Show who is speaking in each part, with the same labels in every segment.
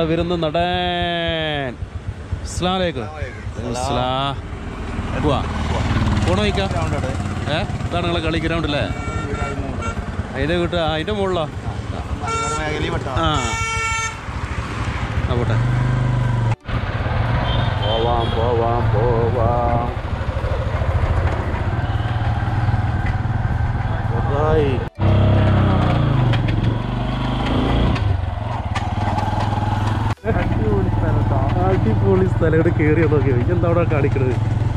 Speaker 1: വരുന്ന നടൻ അസ്സലാമലൈക്കും അസ്സലാം പോവാ പോണോ വയ്ക്കാം ഏ ഇതാണ് നിങ്ങളെ കളി ഗ്രൗണ്ട് അല്ലേ അതിൻ്റെ കിട്ടുക അതിൻ്റെ മുകളിലോ ആ ആ പോട്ടെ പോവാം പോവാം പോവാം Right. അടിപൊളി സ്ഥലം ഇവിടെ കയറി നോക്കിയോ ഇതെന്താ അവിടെ കാണിക്കണത്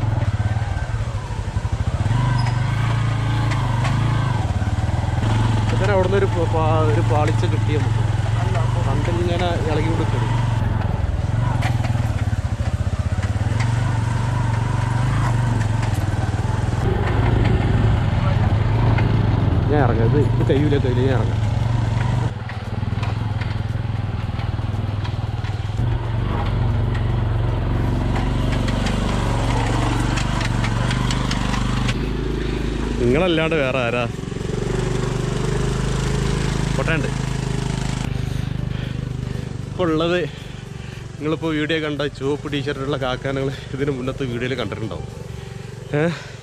Speaker 1: അങ്ങനെ അവിടെ നിന്ന് ഒരു പാ- ഒരു പാളിച്ച കിട്ടിയ പണ്ടിങ്ങനെ ഇളകി കൊടുക്കരുത് ഞാൻ ഇറങ്ങാം ഇത് ഇത് കഴിയൂല കഴിയില്ല ഞാൻ ഇറങ്ങാം നിങ്ങളല്ലാണ്ട് വേറെ ആരാ പൊട്ടേണ്ട് ഇപ്പോൾ ഉള്ളത് നിങ്ങളിപ്പോൾ വീഡിയോ കണ്ട ചുവപ്പ് ടീഷർട്ടുള്ള കാക്കാനങ്ങൾ ഇതിന് മുന്നത്തെ വീഡിയോയിൽ കണ്ടിട്ടുണ്ടാവും ഏ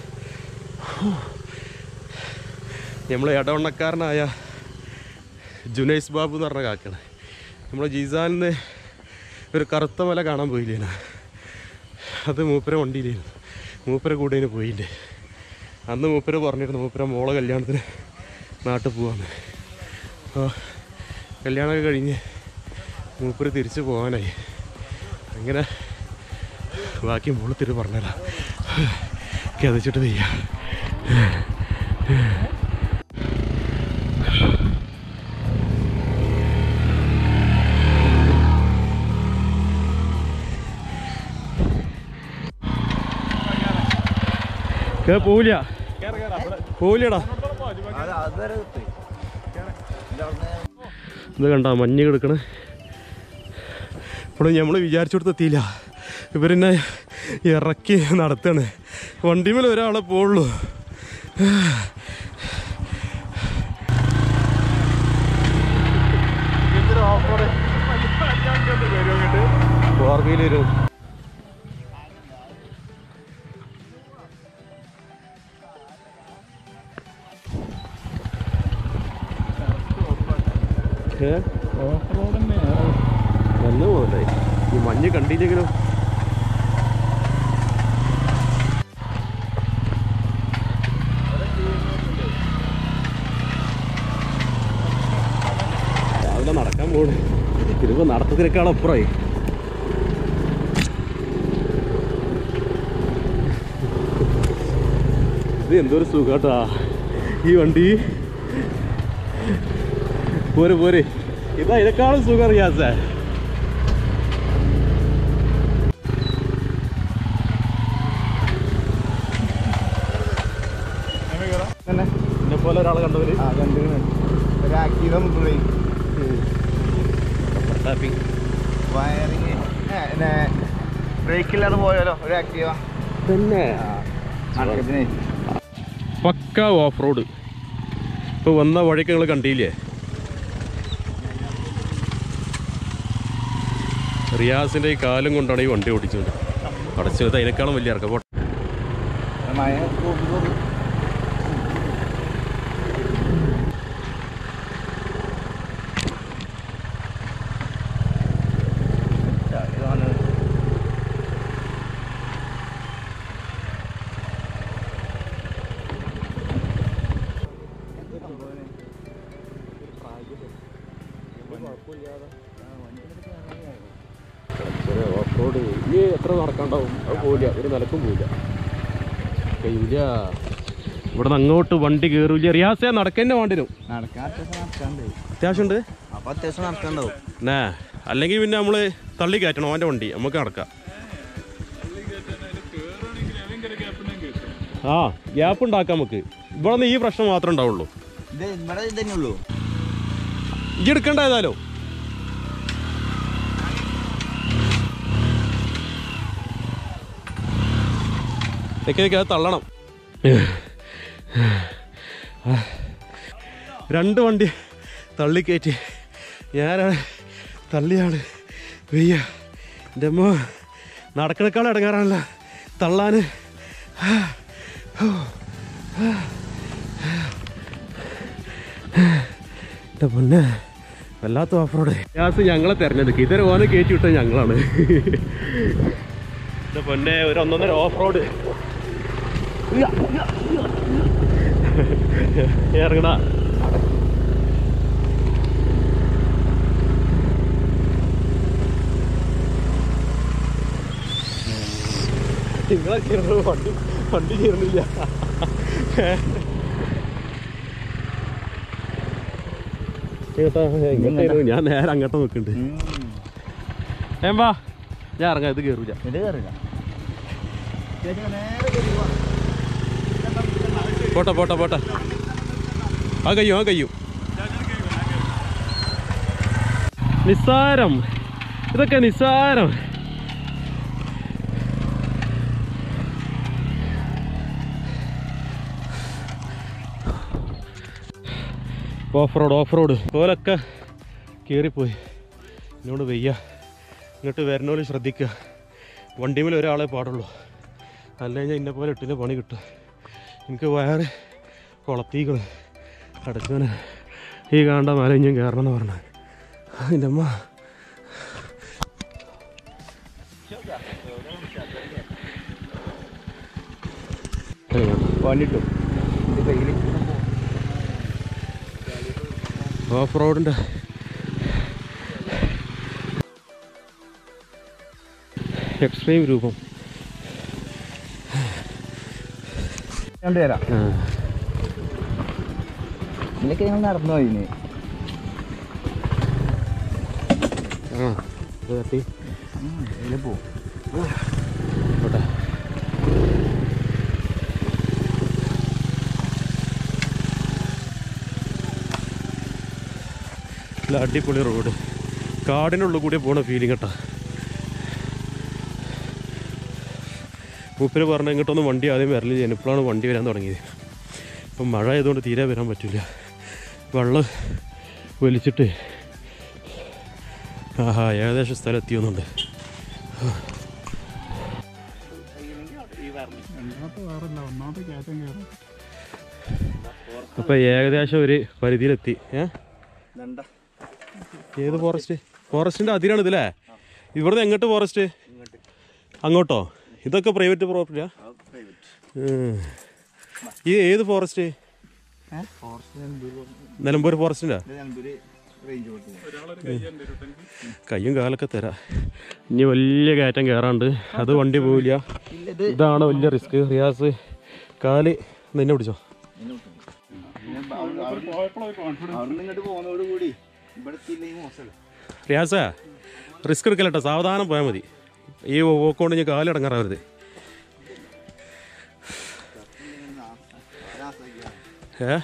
Speaker 1: നമ്മൾ ഇടവണ്ണക്കാരനായ ജുനൈസ് ബാബു എന്ന് പറഞ്ഞ കാക്കാണ് നമ്മൾ ജീസാനിന്ന് ഒരു കറുത്ത മല കാണാൻ പോയില്ലേന അത് മൂപ്പര വണ്ടിയിലായിരുന്നു മൂപ്പര കൂടെ പോയില്ലേ അന്ന് മൂപ്പര് പറഞ്ഞിരുന്നു മൂപ്പര മോളെ കല്യാണത്തിന് നാട്ടിൽ പോവാന്ന് അപ്പോൾ കല്യാണമൊക്കെ കഴിഞ്ഞ് മൂപ്പര് തിരിച്ചു പോകാനായി അങ്ങനെ ബാക്കി മോളത്തിരി പറഞ്ഞുതരാം കിതച്ചിട്ട് വയ്യ കേ പോവില്ല പോവില്ലടാ ഇത് കണ്ട മഞ്ഞ് കിടക്കണ ഇപ്പോൾ നമ്മൾ വിചാരിച്ചെടുത്ത് എത്തിയില്ല ഇവരെന്നെ ഇറക്കി നടത്താണ് വണ്ടിമേൽ ഒരാളെ പോവുള്ളൂ ഓർമ്മയിൽ വരും ഏ നല്ല പോലെ ഈ മഞ്ഞ് കണ്ടില്ലെങ്കിലും രാവിലെ നടക്കാൻ പോണേ ഇതിപ്പോ നടത്തത്തിനേക്കാൾ അപ്പുറമായി ഇത് എന്തൊരു സുഖാട്ടാ ഈ വണ്ടി പോരെ പോരെ ഇതാ ഇതിനേക്കാളും സുഖം റിയാസേ എന്നെ പോലെ ഒരാളെ കണ്ടവര് ടാപ്പിംഗ്
Speaker 2: ബ്രേക്കില്ലാതെ പോയാലോ ഒരു ആക്റ്റീവ
Speaker 1: തന്നെ പക്ക ഓഫ് റോഡ് ഇപ്പോൾ വന്ന വഴിക്ക് നിങ്ങൾ കണ്ടില്ലേ റിയാസിൻ്റെ ഈ കാലം കൊണ്ടാണ് ഈ വണ്ടി ഓടിച്ചത് അടച്ചത് അതിനേക്കാളും വലിയ ഇറക്കം പോട്ടെ
Speaker 2: മഴ
Speaker 1: ഓഫ് റോഡ് ഇനി എത്ര നടക്കാണ്ടാവും അത് പോവില്ല ഒരു നിലക്കും പോവില്ല കഴിയില്ല ഇവിടെ നിന്ന് അങ്ങോട്ട് വണ്ടി കയറില്ല റിയാസേ നടക്കന്നെ വേണ്ടി വരും
Speaker 2: നടക്കാൻ അത്യാവശ്യം നടക്കാണ്ട്
Speaker 1: അത്യാവശ്യമുണ്ട്
Speaker 2: അപ്പൊ അത്യാവശ്യം നടക്കാണ്ടാവും
Speaker 1: എന്നാ അല്ലെങ്കിൽ പിന്നെ നമ്മൾ തള്ളി കയറ്റണം അവൻ്റെ വണ്ടി നമുക്ക് നടക്കാം ആ ഗ്യാപ്പ് ഉണ്ടാക്കാം നമുക്ക് ഇവിടെ നിന്ന് ഈ പ്രശ്നം മാത്രമേ ഉണ്ടാവുള്ളൂ
Speaker 2: ഇത് ഇവിടെ ഇത് തന്നെ ഉള്ളൂ
Speaker 1: ഇജ്ജ് എടുക്കണ്ട ഏതായാലും നിക്ക് നിക്ക് അത് തള്ളണം രണ്ട് വണ്ടി തള്ളിക്കയറ്റി ഞാനാണ് തള്ളിയാണ് വെയ്യ എൻ്റെ അമ്മ നടക്കണേക്കാൾ ഇടങ്ങാറാണല്ലോ തള്ളാന് എൻ്റെ പൊന്നെ വല്ലാത്ത ഓഫ് റോഡ് ഗ്യാസ് ഞങ്ങളെ തെരഞ്ഞെടുക്കും ഇതൊരു ഓനെ കയറ്റി വിട്ടത് ഞങ്ങളാണ് എൻ്റെ പൊന്നെ ഒരു ഒന്നൊന്നര ഓഫ് റോഡ് ഇറങ്ങണ നിങ്ങളെ ചേർന്ന് വണ്ടി വണ്ടി ചേർന്നില്ല ചേട്ടാ എങ്ങോട്ടായിരുന്നു ഞാൻ നേരെ അങ്ങോട്ട് നോക്കുന്നുണ്ട് ഏമ്പാ ഞാൻ ഇറങ്ങാം ഇത് കയറൂല
Speaker 2: ഇത് കയറില്ല
Speaker 1: പോട്ടെ പോട്ടെ പോട്ടെ ആ കഴിയും ആ കഴിയും നിസ്സാരം ഇതൊക്കെ നിസ്സാരം ഓഫ് റോഡ് ഓഫ് റോഡ് പോലൊക്കെ കയറിപ്പോയി എന്നോട് വയ്യ ഇങ്ങോട്ട് വരുന്നോല് ശ്രദ്ധിക്കുക വണ്ടിമേൽ ഒരാളെ പാടുള്ളൂ അല്ലെങ്കിൽ ഇന്നെ പോലെ എട്ടിൻ്റെ പണി കിട്ടും എനിക്ക് വയറ് കുളത്തീക്കള് അടച്ചവന് ഈ കാണ്ട മല ഇഞ്ഞും കയറണം എന്ന് പറഞ്ഞു അതിൻ്റെ അമ്മ
Speaker 2: പണിട്ടു ഇത് കയ്യില്
Speaker 1: ഓഫ് റോഡിൻ്റെ എക്സ്ട്രീം രൂപം
Speaker 2: രണ്ടുപേരാ
Speaker 1: ആ.
Speaker 2: ഇതിലൊക്കെ ഞങ്ങൾ നടന്നു പോയിന്
Speaker 1: ആ ഇത് തട്ടി
Speaker 2: ഇതിൽ പോവും
Speaker 1: പോട്ടെ നല്ല അടിപൊളി റോഡ് കാടിനുള്ളിൽ കൂടി പോണ ഫീലിംഗ് കേട്ടാ മൂപ്പര് പറഞ്ഞ ഇങ്ങോട്ടൊന്നും വണ്ടി ആദ്യം വരലില്ല ഞാൻ ഇപ്പോഴാണ് വണ്ടി വരാൻ തുടങ്ങിയത് ഇപ്പം മഴ ആയതുകൊണ്ട് തീരെ വരാൻ പറ്റില്ല വെള്ളം വലിച്ചിട്ട് ആഹാ ഏകദേശം സ്ഥലം എത്തിയൊന്നുണ്ട് അപ്പോൾ ഏകദേശം ഒരു പരിധിയിലെത്തി ഏ ഏത് ഫോറസ്റ്റ് ഫോറസ്റ്റിന്റെ അതിരാണ് ഇതല്ലേ ഇവിടുന്ന് എങ്ങോട്ട് ഫോറസ്റ്റ് അങ്ങോട്ടോ ഇതൊക്കെ പ്രൈവറ്റ് പ്രോപ്പർട്ടിയാ ഈ ഏത് ഫോറസ്റ്റ് നിലമ്പൂർ ഫോറസ്റ്റിൻ്റെ കയ്യും കാലൊക്കെ തരാം ഇനി വലിയ കയറ്റം കയറാണ്ട് അത് വണ്ടി പോവില്ല ഇതാണ് വലിയ റിസ്ക് റിയാസ് കാല് നിന്നെ പിടിച്ചോ
Speaker 2: അവിടുന്ന് ഇങ്ങോട്ട് പോകുന്നതോട് കൂടി ഇവിടെ എത്തിയില്ലെങ്കിൽ മോശമല്ല
Speaker 1: റിയാസ റിസ്ക് എടുക്കലട്ടോ സാവധാനം പോയാൽ മതി ഈ ഓക്കൊണ്ട് ഞാൻ കാലിടങ്ങാറാവരുത് ഏ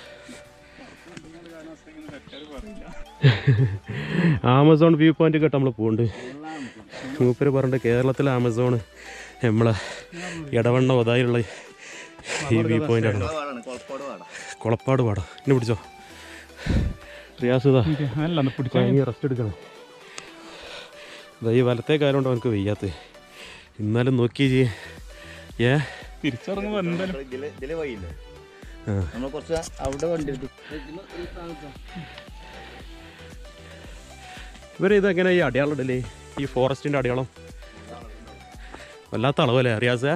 Speaker 1: ആമസോൺ വ്യൂ പോയിന്റ് കേട്ടോ നമ്മൾ പോകുന്നുണ്ട് മൂപ്പര് പറഞ്ഞിട്ട് കേരളത്തിലെ ആമസോൺ നമ്മളെ ഇടവണ്ണ ഒതായുള്ള ഈ വ്യൂ പോയിന്റ് ആണ്
Speaker 2: പാടാണ് കുഴപ്പപ്പാട് പാടാം
Speaker 1: കുളപ്പാട് പാടാ എന്നെ പിടിച്ചോ റിയാസ് ഇതാ ഭയങ്കര റെസ്റ്റ് എടുക്കണം ഇതാ ഈ വലത്തെ കാലം കൊണ്ട് അവനക്ക് വയ്യാത്ത എന്നാലും നോക്കി ചെയ്യേ ഏ
Speaker 3: തിരിച്ചിറങ്ങുമ്പോ എന്തായാലും
Speaker 2: ഇതില് ഇതില് വഴിയില്ലേ
Speaker 1: ആ.
Speaker 2: നമ്മൾ കുറച്ച് അവിടെ വണ്ടി എടുത്തു
Speaker 1: ഇവർ ഇതെങ്ങനെ ഈ അടയാളം ഇടല്ലേ ഈ ഫോറസ്റ്റിന്റെ അടയാളം വല്ലാത്ത അളവല്ലേ റിയാസ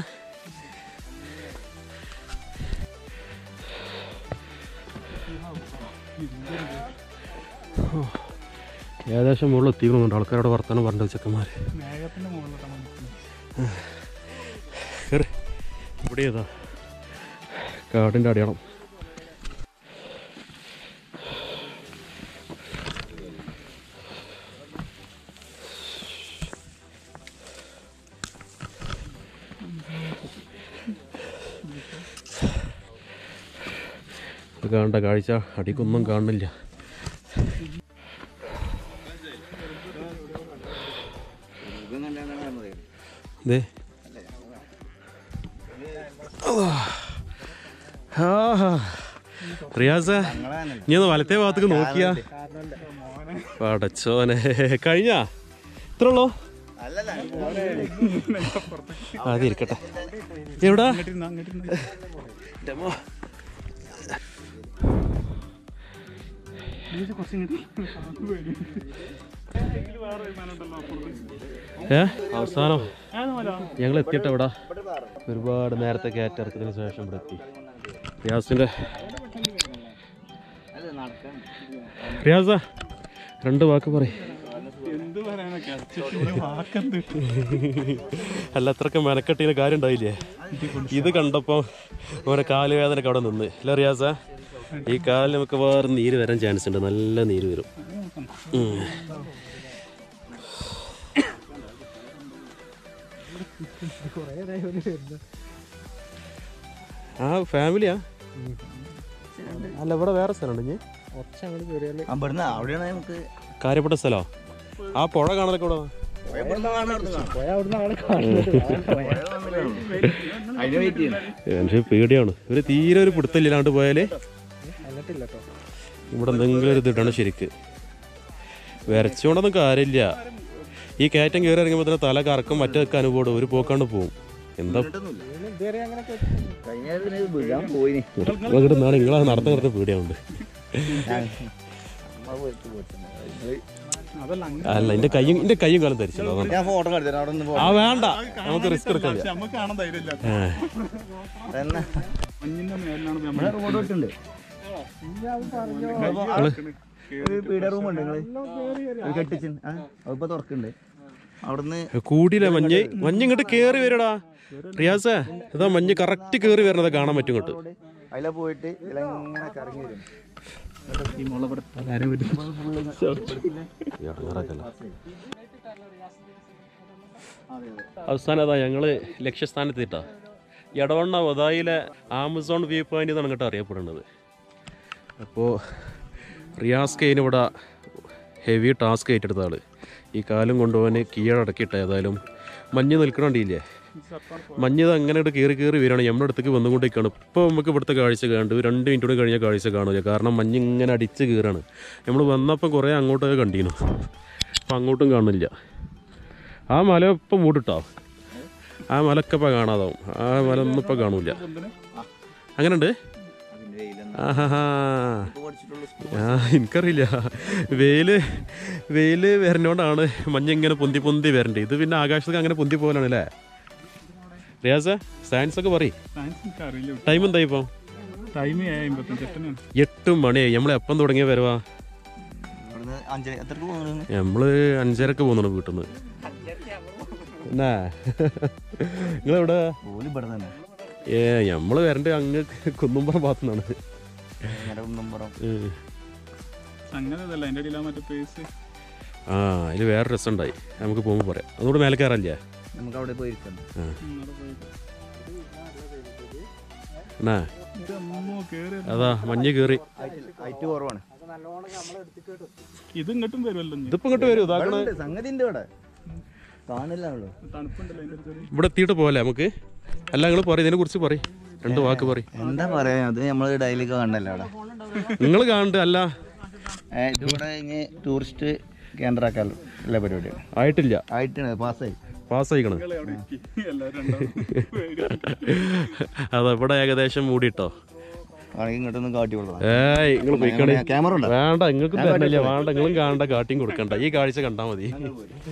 Speaker 1: ഏകദേശം മുകളിൽ എത്തിക്കണമെന്നുണ്ട് ആൾക്കാരോട് വർത്തമാനം പറഞ്ഞു ചെക്കന്മാർ
Speaker 3: മേഘത്തിന്റെ മുകളിലോട്ടാണ് നിൽക്കുന്നത്.
Speaker 1: കയറി ഇവിടെ ഏതാ കാടിൻ്റെ അടയാളം ഇത് കാണണ്ട കാഴ്ച അടിക്കൊന്നും കാണുന്നില്ല ദേ റിയാസ നീ ഒന്ന് വലത്തെ ഭാഗത്തേക്ക് നോക്കിയാ പടച്ചോനെ കഴിഞ്ഞാ ഇത്ര ഉള്ളോ ആദ്യം ഇരിക്കട്ടെ എവിടാ
Speaker 3: അങ്ങോട്ടിരുന്ന് അങ്ങോട്ടിരുന്ന് ഇത് കുറച്ച് ഇങ്ങോട്ട് ഇതില് വേറെ ഒരു മരം ഉണ്ടല്ലോ അപ്പുറത്ത്.
Speaker 1: ഏ അവസാനം
Speaker 3: ഏത് മരാ?
Speaker 1: ഞങ്ങൾ എത്തിയിട്ട് എവിടാ ഒരുപാട് നേരത്തെ കയറ്റിറക്കത്തിന് ശേഷം ഇവിടെ എത്തി റിയാസിന്റെ റിയാസ രണ്ട് വാക്ക് പറയും
Speaker 3: എന്ത് പറയാനൊക്കെ അച്ഛൻ്റെ വാക്കെന്ത്
Speaker 1: അല്ല അത്രക്ക് മെനക്കെട്ടിന് കാര്യം ഉണ്ടായില്ലേ ഇത് കണ്ടപ്പോൾ ഓരോ കാലുവേദനക്ക് അവിടെ നിന്ന് അല്ല റിയാസ ഈ കാലിൽ നമുക്ക് വേറെ നീര് വരാൻ ചാൻസ് ഉണ്ട് നല്ല നീര് വരും ഉം. ആ ഫാമിലിയാ അല്ല ഇവിടെ വേറെ സ്ഥലമുണ്ട് ഇനി
Speaker 2: ഇവിടുന്ന് അവിടെയാണ് നമുക്ക്
Speaker 1: കാര്യപ്പെട്ട സ്ഥലോ ആ പുഴ കാണലൊക്കെ ഇവിടെ
Speaker 2: അതിന് വെയിറ്റ് ചെയ്യണം
Speaker 1: എനിക്ക് പേടിയാണ് ഇവര് തീരെ ഒരു പിടുത്തല്ലാണ്ട് പോയാല് ഇവിടെ എന്തെങ്കിലും ഒരു ഇതിടണം ശരിക്ക് വരച്ചുകൊണ്ടൊന്നും കാര്യമില്ല ഈ കയറ്റം കയറി ഇറങ്ങുമ്പോൾ തന്നെ തല കറക്കും മറ്റൊക്കെ അനുഭവം ഒരു പോക്കാണ്ട് പോവും എന്താ
Speaker 2: കഴിഞ്ഞ ഇതിന് വിടാൻ പോയിന്
Speaker 1: ഇവിടെ നാളെ നിങ്ങളെ നടത്ത നടത്ത പേടിയാവുണ്ട്
Speaker 3: അതല്ല അങ്ങ്
Speaker 1: അല്ല എന്റെ കയ്യും എന്റെ കയ്യും കാലം ധരിച്ചല്ലോ അതാണ്
Speaker 2: ഞാൻ ഫോട്ടോ കാണിച്ചു അവിടെ നിന്ന്
Speaker 1: ആ വേണ്ട നമുക്ക് റിസ്ക് എടുക്കാം
Speaker 3: പക്ഷെ നമുക്ക് കാണാൻ ധൈര്യമില്ല
Speaker 2: തന്നെ
Speaker 3: മഞ്ഞിന്റെ മേലിലാണ് ഇപ്പൊ
Speaker 2: ഇവിടെ
Speaker 3: നമ്മള്
Speaker 2: റോഡ് വിട്ടുണ്ട് ഒരു പീഡ റൂം ഉണ്ട് നിങ്ങള് ഒരു കെട്ടിച്ചിൻ ആ അതിപ്പോ തുറക്കുന്നുണ്ട് അവിടുന്ന്
Speaker 1: കൂടിയില്ല മഞ്ഞ് മഞ്ഞ് ഇങ്ങോട്ട് കേറി വരടാ റിയാസേ ഇതാ മഞ്ഞ് കറക്റ്റ് കേറി വരണത് കാണാൻ പറ്റും ഇങ്ങോട്ട്
Speaker 2: അതിലെ പോയിട്ട് ഇതിലെങ്ങനെ കറങ്ങി വരും
Speaker 3: ഈ മുള ഇവിടെ ആരും വരും
Speaker 1: അവസാനം അതാ ഞങ്ങള് ലക്ഷ്യസ്ഥാനത്തെത്താ എടവണ്ണ വതായിലെ ആമസോൺ വ്യൂ പോയിന്റ് എന്നാണ് കേട്ടോ അറിയപ്പെടുന്നത് അപ്പോൾ റിയാസ് കെയിന് ഇവിടെ ഹെവി ടാസ്ക് ഏറ്റെടുത്ത ആള് ഈ കാലം കൊണ്ടുപോകാൻ കീഴടക്കിയിട്ട് ഏതായാലും മഞ്ഞ് നിൽക്കണില്ലേ മഞ്ഞ് ഇത് അങ്ങനെ ഇട്ട് കയറി കയറി വരികയാണ് നമ്മുടെ അടുത്തേക്ക് വന്നുകൊണ്ടിരിക്കുകയാണ് ഇപ്പോൾ നമുക്ക് ഇവിടുത്തെ കാഴ്ച കണ്ടു രണ്ട് മിനിറ്റ് കൂടി കഴിഞ്ഞ കാഴ്ച കാണില്ല കാരണം മഞ്ഞ് ഇങ്ങനെ അടിച്ച് കയറാണ് നമ്മൾ വന്നപ്പോൾ കുറേ അങ്ങോട്ടൊക്കെ കണ്ടീനു അപ്പം അങ്ങോട്ടും കാണില്ല ആ മല ഇപ്പം മൂടിട്ടോ ആ മലൊക്കെ ഇപ്പം കാണാതാവും ആ മല ഒന്നും ഇപ്പം കാണൂല അങ്ങനെ ഉണ്ട്
Speaker 2: അതിന്റെ വെയിലെന്ന്
Speaker 1: ആഹാ
Speaker 2: പഠിച്ചിട്ടുള്ള
Speaker 1: ആ എനിക്കറിയില്ല വെയില് വെയില് വരുന്നോണ്ടാണ് മഞ്ഞ് ഇങ്ങനെ പൊന്തി പൊന്തി വരണ്ടേ ഇത് പിന്നെ ആകാശത്തേക്ക് അങ്ങനെ പൊന്തി പോലാണ് അല്ലേ റിയാസ സയൻസ് ഒക്കെ പറയും
Speaker 3: സയൻസ് എനിക്ക് അറിയില്ല
Speaker 1: ടൈം എന്താ ഇപ്പം
Speaker 3: ടൈം അമ്പത്തഞ്ച് എട്ടനാണ്
Speaker 1: എട്ട് മണിയായി നമ്മൾ എപ്പം തുടങ്ങിയ വരവാ
Speaker 2: ഇവിടുന്ന് അഞ്ചര എത്രക്ക് പോകുന്നു
Speaker 1: നമ്മള് അഞ്ചരക്ക് പോകുന്നുണ്ട് വീട്ടിൽ നിന്ന് എന്നാ നിങ്ങളെവിടെ
Speaker 2: പോലും ഇവിടെ തന്നെ
Speaker 1: ഏ നമ്മള് വരണ്ട അങ്ങ് കുന്നുംപുറം ഭാഗത്തുനിന്നാണ്
Speaker 2: ഇങ്ങനെ കുന്നമ്പുറം
Speaker 1: ഉം.
Speaker 3: അങ്ങനെ അതല്ല അതിന്റെ ഇടയിലാ മറ്റേ പേസ്
Speaker 1: ആ അതിൽ വേറെ രസമുണ്ടായി നമുക്ക് പോകുമ്പോൾ പറയാം അതുകൊണ്ട് മേലെ കയറല്ലേ
Speaker 2: നമുക്ക് അവിടെ പോയി ഇരിക്കാം
Speaker 1: എന്നാ
Speaker 3: ഇത് അമ്മോ കേറി
Speaker 1: അതാ മഞ്ഞ് കയറി
Speaker 2: ഹൈറ്റ് കുറവാണ്
Speaker 3: ഇത് ഇങ്ങോട്ടും വരുമല്ലോ ഇനി.
Speaker 1: ഇതിപ്പോ ഇങ്ങോട്ട് വരും ഇതാക്കണ
Speaker 2: ഇവിടെ ഉണ്ട്, സംഗതി ഉണ്ട് ഇവിടെ കാണില്ലാണല്ലോ
Speaker 3: തണുപ്പുണ്ടല്ലോ അതിന്റെ ചെറിയ
Speaker 1: ഇവിടെ എത്തിയിട്ട് പോലെ നമുക്ക് അല്ല നിങ്ങൾ പറയും ഇതിനെ കുറിച്ച് പറയും രണ്ട് വാക്ക് പറയും
Speaker 2: എന്താ പറയാ അത് നമ്മള് ഡെയിലി കാണണല്ലോ അവിടെ
Speaker 1: നിങ്ങൾ കാണണ്ട അല്ല
Speaker 2: ഏ, ഇതിവിടെ ഇനി ടൂറിസ്റ്റ് കേന്ദ്രമാക്കാനുള്ള ഉള്ള പരിപാടിയാണ്
Speaker 1: ആയിട്ടില്ല
Speaker 2: ആയിട്ടാണ് പാസ്സായി
Speaker 1: പാസ്സായിക്കണ്
Speaker 3: നിങ്ങളെ അവിടെ ഇരിക്ക്. എല്ലാവരും രണ്ടാളും
Speaker 1: അതാ ഇവിടെ ഏകദേശം മൂടിട്ടോ
Speaker 2: ആണെങ്കിൽ ഇങ്ങോട്ടൊന്നും കാട്ടി കൊടുക്കണം
Speaker 1: ഏയ് നിങ്ങൾ പോയിക്കണേ
Speaker 2: ക്യാമറ ഉണ്ടോ
Speaker 1: വേണ്ട നിങ്ങൾക്ക് തരണില്ല വേണ്ട നിങ്ങളും കാണണ്ട കാട്ടിയും കൊടുക്കണ്ട ഈ കാഴ്ച കണ്ടാ മതി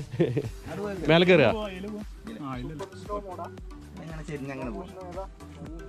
Speaker 1: മേലെ കയറുക
Speaker 3: പോ, അതില് പോ. ആ ഇല്ലല്ലോ
Speaker 2: ഇങ്ങനെ ചെരിഞ്ഞ് അങ്ങനെ പോകും